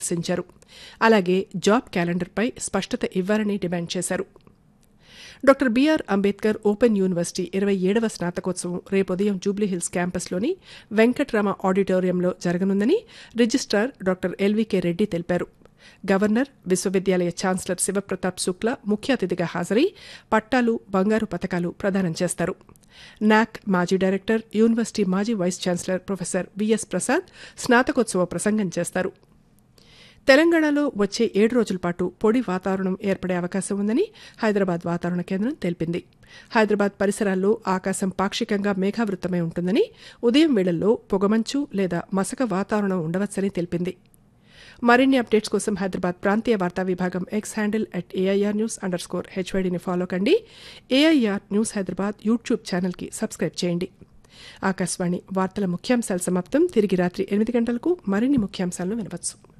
విమర్శించారు అలాగే జాబ్ క్యాలెండర్పై స్పష్టత ఇవ్వాలని డిమాండ్ చేశారు doctor BR Ambedkar open university ఇరవై ఏడవ స్నాతకోత్సవం రేపు ఉదయం జూబ్లీహిల్స్ క్యాంపస్లోని వెంకట్రామ ఆడిటోరియంలో జరగనుందని రిజిస్ట్రార్ డాక్టర్ ఎల్వీకే రెడ్డి తెలిపారు గవర్నర్ విశ్వవిద్యాలయ ఛాన్సలర్ శివప్రతాప్ శుక్లా ముఖ్య అతిథిగా హాజరై పట్టాలు బంగారు పథకాలు ప్రదానం చేస్తారు నాక్ మాజీ డైరెక్టర్ యూనివర్సిటీ మాజీ vice chancellor professor VS Prasad స్నాతకోత్సవ ప్రసంగం చేస్తారు తెలంగాణలో వచ్చే ఏడు రోజుల పాటు పొడి వాతావరణం ఏర్పడే అవకాశం ఉందని హైదరాబాద్ వాతావరణ కేంద్రం తెలిపింది హైదరాబాద్ పరిసరాల్లో ఆకాశం పాక్షికంగా మేఘావృతమై ఉంటుందని ఉదయం వేళల్లో పొగమంచు లేదా మసక వాతావరణం ఉండవచ్చని తెలిపింది మరిన్ని అప్డేట్స్ కోసం హైదరాబాద్ ప్రాంతీయ వార్తా విభాగం X handle at AIR news underscore హెచ్వైడిని ఫాలో కండి ఏఐఆర్ న్యూస్ హైదరాబాద్ యూట్యూబ్ ఛానల్కి సబ్స్క్రైబ్ చేయండి ఆకాశవాణి వార్తల ముఖ్యాంశాలు సమాప్తం తిరిగి రాత్రి ఎనిమిది గంటలకు మరిన్ని ముఖ్యాంశాలను వినవచ్చు